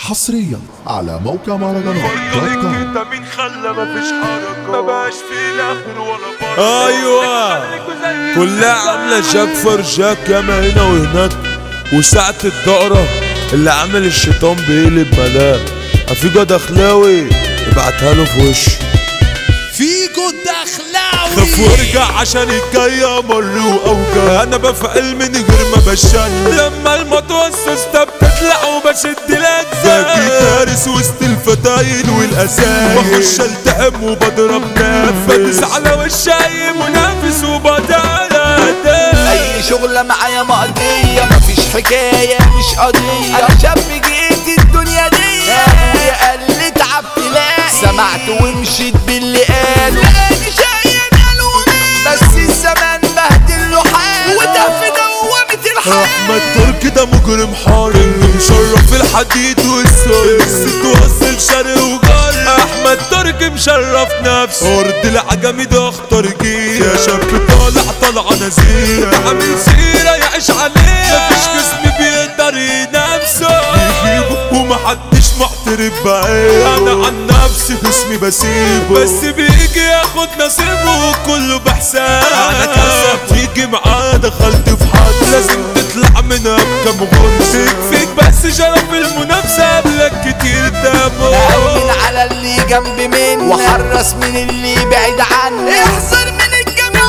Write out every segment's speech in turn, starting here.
حصريا على موقع مهرجانات دوت كوم انت مين خلى مفيش حركة ما بقاش في الاخر ولا بره ايوه كلها عامله جاك فرجاك ياما هنا وهناك وساعة الدقرة اللي عامل الشيطان بيقلب ملاك افيجو دخلاوي ابعتها له في وشه فيجو دخلاوي خاف وارجع عشان الجاي مر واوجع انا بفعل من غير ما بشن لما المتوسط بتطلع وبشد الاجزاء باجي فارس وسط الفتاين والاسايل بخش التحم وبضرب نفس بدوس على وشاي منافس وبدالا اي شغلة معايا مقضية مفيش حكاية مش قضية انا شاب جيت الدنيا دي ابويا قال لي تعب تلاقي سمعت ومشيت باللي قاله لقاني شايل الومين بس الزمان بهدل له حاله وده في دوامة الحياة احمد تركي ده مجرم حار اللي مشرف الحديد والسر الست وصل شرق وجر احمد تركي مشرف نفسه ارض العجمي ده اخطر جيل يا شاب طالع طالعه نزيل ده عامل سيره يعيش عليها مفيش جسم بيقدر ينافسه يجيبه ومحدش معترف بعيه انا عن نفسي جسمي بسيبه بس بيجي ياخد نصيبه وكله بحساب انا كسب تيجي معاه دخلت في حد لازم تطلع منها بكام غرز يكفيك بس شرف المنافسه قبلك كتير دمه أمن على اللي جنب مني وحرص من اللي بعيد عني احذر من الجميع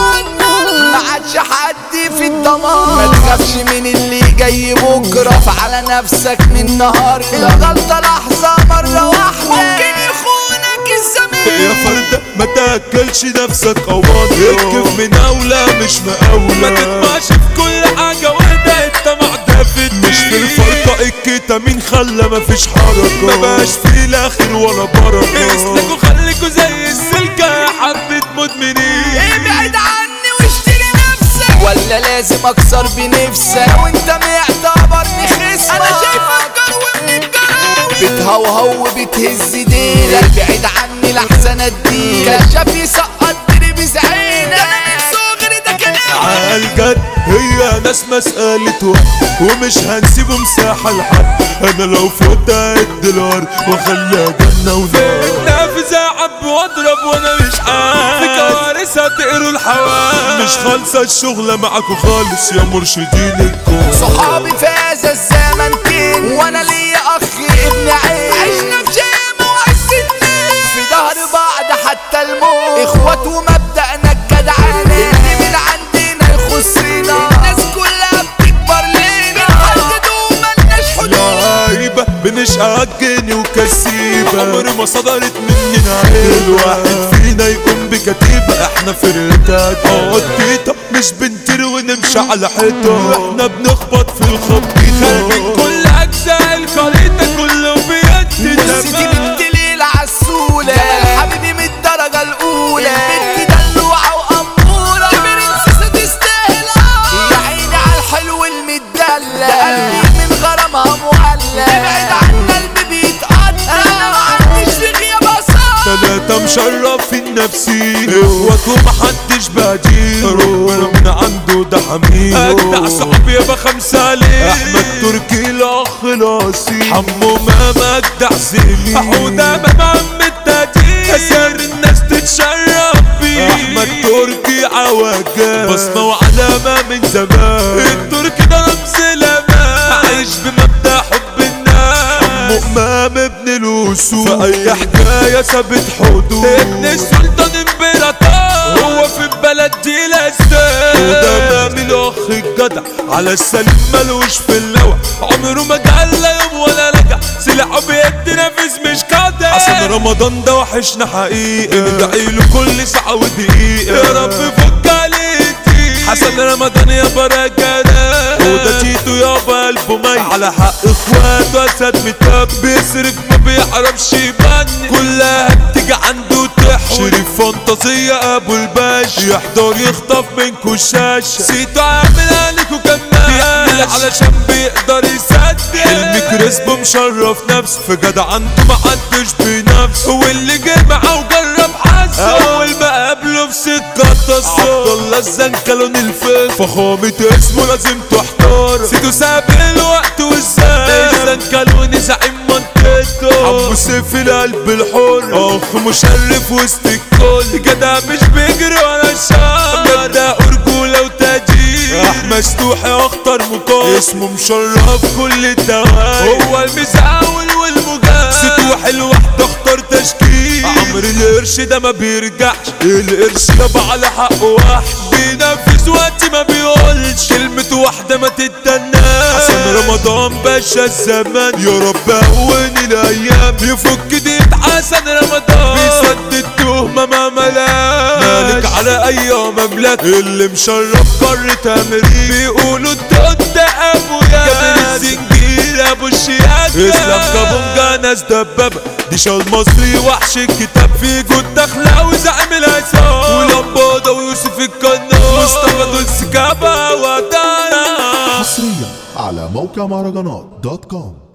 ما عادش حد في الضمان ما تخافش من اللي جاي بكره خاف على نفسك من النهارده الغلطه لحظه مره واحده ممكن يخونك الزمان يا فردة ما تاكلش نفسك او اركب من اولى مش مقاولة ما تطمعش في كل حاجة واحدة انت معتفد مش في الفرقة الكتامين خلى مفيش حركة ما بقاش في الاخر ولا بركة اسلكوا خليكوا زي السلكة يا حبة مدمنين ابعد عني واشتري نفسك ولا لازم اكسر بنفسك وانت معتبرني خصمك انا شايفك جرو من الجراوي بتهوهو وبتهز ديلك ابعد عني لحسن اديلك كشاف يسقط درب زعينك ده انا من صغري ده كلام عالجد هي ناس مسألة وقت ومش هنسيبه مساحة لحد انا لو فوت الدولار واخليها جنة ونار نافذ اعب واضرب وانا مش عارف في كوارث هتقروا الحوادث مش خالصة الشغلة معاكوا خالص يا مرشدين الكون صحابي في هذا الزمن كين وانا ليا اخ ابن عين عشنا في جامع وعزتنا في ظهر بعض حتى الموت اخوات ومبدأنا الجدعانة اللي من عندنا يخصنا الناس كلها بتكبر لينا بنحدد وملناش حدود لعيبة بنشقى الجني وكسيبة عمر ما صدرت مننا عيب الواحد فينا يقوم بكتيبة احنا فرقة قطيطة مش بنطير ونمشي على حيطة احنا بنخبط في الخبيطة من كل اجزاء الخريطة كله بيدي بص دي بنت ليلة عسولة جمال حبيبي من الدرجة الأولى البنت دلوعة وأمورة برنسيسة تستاهل يا عيني على الحلو المدلع ده قلبي من غرامها مولع ابعد عنا قلبي بيتقطع أنا ما عنديش في غياب أصاب تلاتة مشرفين نفسي اخوات ومحدش بديل ربنا من عنده ده حميد اجدع صاحبي يابا خمسة ليه احمد تركي الاخ الاصيل حمو ماما اجدع زميل حودة ماما عم التدين اسر الناس تتشرف بيه احمد تركي عواجات بصمة وعلامة من زمان التركي ده رمز الامان عايش بمبدأ حب الناس مؤمام ابن الوسوس في اي حكاية ثابت حدود ابن السلطان امبراطور هو في البلد دي الاستاذ وده من اخ الجدع على السليم ملوش في اللوع عمره ما جعل يوم ولا رجع سلاحه بيد نافذ مش قادر عشان رمضان ده وحشنا حقيقة ندعي له كل ساعة ودقيقة يا رب فك عليه حسن رمضان يا بركاته وده تيتو يابا قلبه ميت على حق اخواته اسد متاب بيصرف ما بيعرفش يبني كلها بتيجي عنده تحوي شريف فانتازية ابو الباش يحضر يخطف منكو الشاشة سيتو عامل عليكو كمان بيعمل علشان بيقدر يصدق حلمي كريسبو مشرف نفسه في جدع عنده محدش بنفسه واللي جه معاه وجرب حظه اول ما قابله في سكة تصور عبد الله الزنكلون الفيل فخامة اسمه لازم تحتار سيدو ساب الوقت والزمان الزنكلون زعيم منطقة يوسف القلب الحر اخ مشرف وسط الكل جدع مش بيجري ورا الشر جدع رجولة وتاجير احمد ستوحي اخطر مقام اسمه مشرف كل الدوائر هو المزاول والمجاهد ستوحي لوحده اختار تشكيل عمرو القرش ده ما بيرجعش القرش يابا على حق واحد بينفذ وقت ما بيقولش كلمة واحدة ما تتناش حسن رمضان باشا الزمان يا رب هوني الايام يفك ديت حسن رمضان بيسدد تهمة ما ملاش مالك على اي مملكة اللي مشرف قارة امريكا بيقولوا الدود ده ابويا جابر الزنجير ابو الشياكة اسلام كابونجا ناس دبابة دي شال مصري وحش الكتاب في جود داخلة وزعم العصام ولمبادة ويوسف القناص مصطفى دول سكابة ودانا حصريا على موقع مهرجانات دوت كوم